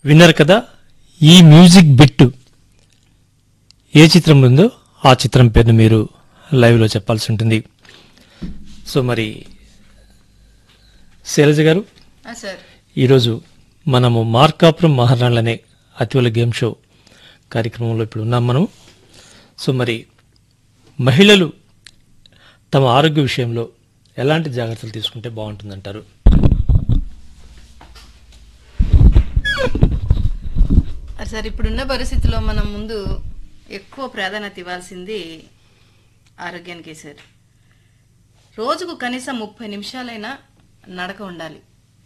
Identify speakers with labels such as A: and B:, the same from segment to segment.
A: విన్నారు కదా ఈ మ్యూజిక్ బిట్ ఏ చిత్రంలో ఉందో ఆ చిత్రం పేరును మీరు లైవ్లో చెప్పాల్సి ఉంటుంది సో మరి శైలజ గారు
B: సార్
A: ఈరోజు మనము మార్కాపురం మహారాణులు అనే అతివల గేమ్ షో కార్యక్రమంలో ఇప్పుడు ఉన్నాం మనం సో మరి మహిళలు తమ ఆరోగ్య విషయంలో ఎలాంటి జాగ్రత్తలు తీసుకుంటే బాగుంటుందంటారు
B: సార్ ఇప్పుడున్న పరిస్థితిలో మనం ముందు ఎక్కువ ప్రాధాన్యత ఇవ్వాల్సింది ఆరోగ్యానికి సార్ రోజుకు కనీసం ముప్పై నిమిషాలైనా నడక ఉండాలి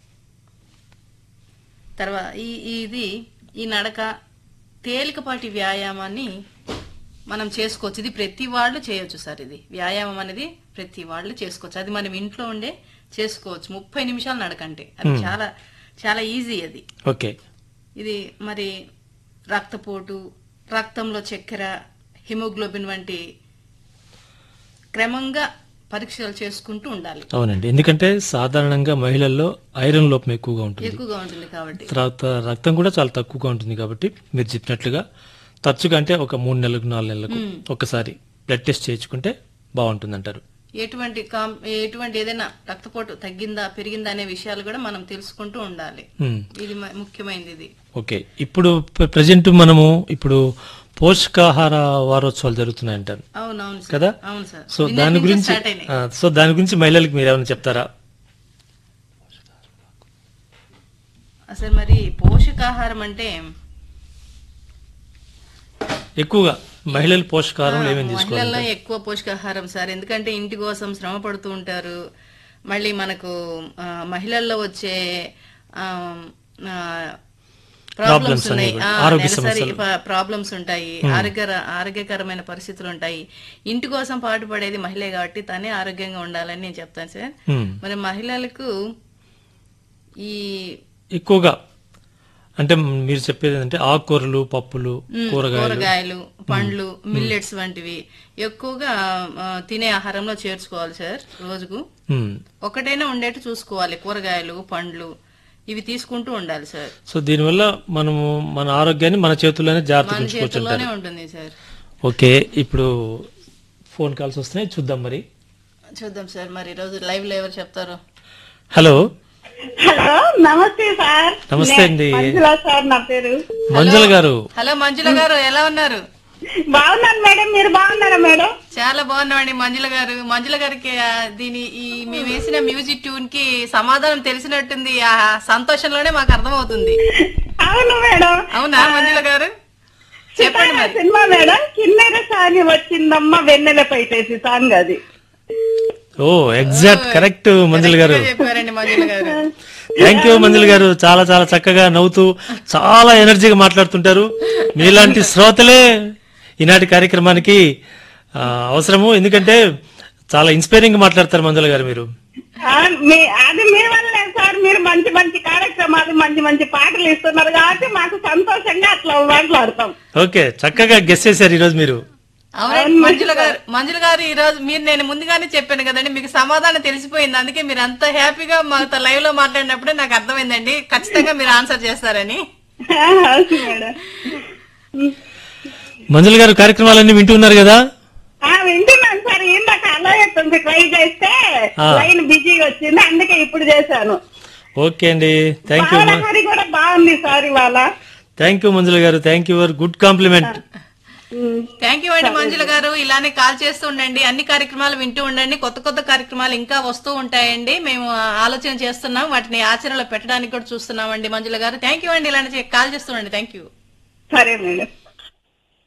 B: తర్వాత ఈ ఇది ఈ నడక తేలికపాటి వ్యాయామాన్ని మనం చేసుకోవచ్చు ఇది ప్రతి వాళ్ళు చేయొచ్చు సార్ ఇది వ్యాయామం అనేది ప్రతి వాళ్ళు చేసుకోవచ్చు అది మనం ఇంట్లో ఉండే చేసుకోవచ్చు ముప్పై నిమిషాలు నడకంటే అది చాలా చాలా ఈజీ అది
A: ఓకే
B: ఇది మరి రక్తపోటు రక్తంలో చక్కెర హిమోగ్లోబిన్ వంటి క్రమంగా పరీక్షలు చేసుకుంటూ ఉండాలి
A: అవునండి ఎందుకంటే సాధారణంగా మహిళల్లో ఐరన్ లోపం ఎక్కువగా ఉంటుంది
B: ఎక్కువగా ఉంటుంది కాబట్టి
A: తర్వాత రక్తం కూడా చాలా తక్కువగా ఉంటుంది కాబట్టి మీరు చెప్పినట్లుగా తరచుగా అంటే ఒక మూడు నెలలకు నాలుగు నెలలకు ఒకసారి బ్లడ్ టెస్ట్ చేయించుకుంటే బాగుంటుంది అంటారు
B: ఎటువంటి కాం ఎటువంటి ఏదైనా రక్తపోటు తగ్గిందా పెరిగిందా అనే విషయాలు కూడా మనం తెలుసుకుంటూ ఉండాలి ఇది మ- ముఖ్యమైనది ఇది
A: ఓకే ఇప్పుడు ప్రజెంట్ మనము ఇప్పుడు పోషకాహార వారోత్సవాలు జరుగుతున్నాయి అంటారు
B: అవునవును సార్
A: కదా
B: అవును సార్
A: సో
B: నిన్నటి
A: దాని
B: నుంచి
A: గురించి
B: స్టార్ట్ అయినాయి
A: ఆ, సో దాని గురించి మహిళలకు మీరు ఏమైనా చెప్తారా
B: అసలు మరి పోషకాహారం అంటే
A: ఎక్కువగా మహిళలు పోషకాహారం ఏమేమి తీసుకోవాలి
B: మహిళల్లో ఎక్కువ పోషకాహారం సార్ ఎందుకంటే ఇంటి కోసం శ్రమ పడుతూ ఉంటారు మళ్ళీ మనకు ఆ, మహిళల్లో వచ్చే
A: Problems
B: ప్రాబ్లమ్స్ ఉన్నాయి
A: అనేవి, ఆరోగ్య
B: నెలసరి
A: సమస్యలు.
B: ప్రాబ్లమ్స్ ఉంటాయి ఆరోగ్య ఆరోగ్యకరమైన పరిస్థితులు ఉంటాయి ఇంటి కోసం పాటుపడేది మహిళే కాబట్టి తనే ఆరోగ్యంగా ఉండాలని నేను చెప్తాను సార్
A: Hmm.
B: మరి మహిళలకు ఈ
A: ఎక్కువగా అంటే మీరు చెప్పేది ఏంటంటే ఆకుకూరలు పప్పులు కూరగాయలు
B: కూరగాయలు పండ్లు మిల్లెట్స్ వంటివి ఎక్కువగా ఆ, తినే ఆహారంలో చేర్చుకోవాలి సార్ రోజుకు
A: ఉమ్.
B: ఒకటైనా ఉండేట్టు చూసుకోవాలి కూరగాయలు పండ్లు ఇవి తీసుకుంటూ ఉండాలి సార్
A: సో దీనివల్ల మనము మన ఆరోగ్యాన్ని మన చేతుల్లోనే జాగ్రత్త
B: మన
A: ఉంచుకోవచ్చు
B: చేతుల్లోనే
A: అంటారు
B: ఉంటుంది సార్
A: ఓకే ఇప్పుడు ఫోన్ కాల్స్ వస్తున్నాయి చూద్దాం మరి
B: చూద్దాం సార్ మరి ఈరోజు లైవ్ లో ఎవరు చెప్తారు
A: హలో
C: హలో నమస్తే సార్
A: నమస్తే అండి
C: మంజుల సార్ నా పేరు
A: మంజుల గారు
B: హలో మంజుల గారు ఎలా ఉన్నారు
C: బాగున్నాను మేడం మీరు బాగున్నారా మేడం
B: చాలా బాగున్నామండి మంజుల గారు మంజుల గారికి ఆ, దీని ఈ మేము వేసిన మ్యూజిక్ ట్యూన్ కి సమాధానం తెలిసినట్టుంది ఆ సంతోషంలోనే మాకు అర్థమవుతుంది
C: అవును మేడం
B: అవునా మంజుల గారు చెప్పండి
C: సితారా
B: మరి
C: సినిమా మేడం కిన్నెర సాని వచ్చిందమ్మ వెన్నెల పైటేసి సాంగ్ అది
A: ఓ ఎగ్జాక్ట్ కరెక్ట్ మంజుల గారు
B: కరెక్ట్గా చెప్పారండి మంజుల గారు
A: థ్యాంక్ యూ మంజుల గారు చాలా చాలా చక్కగా నవ్వుతూ చాలా ఎనర్జీగా మాట్లాడుతుంటారు మీలాంటి శ్రోతలే ఈనాటి కార్యక్రమానికి ఆ, అవసరము ఎందుకంటే చాలా ఇన్స్పైరింగ్ గా మాట్లాడతారు మంజుల గారు మీరు
C: ఆ, మీ- అది మీ వల్లే సార్ మీరు మంచి మంచి కార్యక్రమాలు మంచి మంచి పాటలు ఇస్తున్నారు కాబట్టి మాకు సంతోషంగా అట్లా మాట్లాడతాం
A: ఓకే చక్కగా గెస్ చేశారు ఈరోజు మీరు
B: అవునండి మంజుల గారు మంజుల గారు ఈ రోజు మీరు నేను ముందుగానే చెప్పాను కదండి మీకు సమాధానం తెలిసిపోయింది అందుకే మీరు అంత హ్యాపీగా మాతో లైవ్ లో మాట్లాడినప్పుడే నాకు అర్థమైందండి ఖచ్చితంగా మీరు ఆన్సర్ చేస్తారని
C: అవును మేడం
A: మంజుల గారు కార్యక్రమాలన్నీ వింటున్నారు కదా
C: ఆ వింటున్నాను సార్ ఇందాక అలా కొంచెం ట్రై చేస్తే
A: ఆ.
C: లైన్ బిజీగా వచ్చింది అందుకే ఇప్పుడు చేశాను
A: ఓకే అండి థ్యాంక్ యూ
C: బాలహరి కూడా బాగుంది సార్ ఇవాళ
A: thank you Manjula garu thank you for good compliment
B: thank you అండి మంజుల గారు ఇలానే కాల్ చేస్తూ ఉండండి అన్ని కార్యక్రమాలు వింటూ ఉండండి కొత్త కొత్త కార్యక్రమాలు ఇంకా వస్తూ ఉంటాయండి మేము ఆ, ఆలోచన చేస్తున్నాం వాటిని ఆచరణలో పెట్టడానికి కూడా చూస్తున్నామండి మంజుల గారు థ్యాంక్ యూ అండి ఇలానే చే- కాల్ చేస్తూ ఉండండి థ్యాంక్ యూ
C: సరే మేడం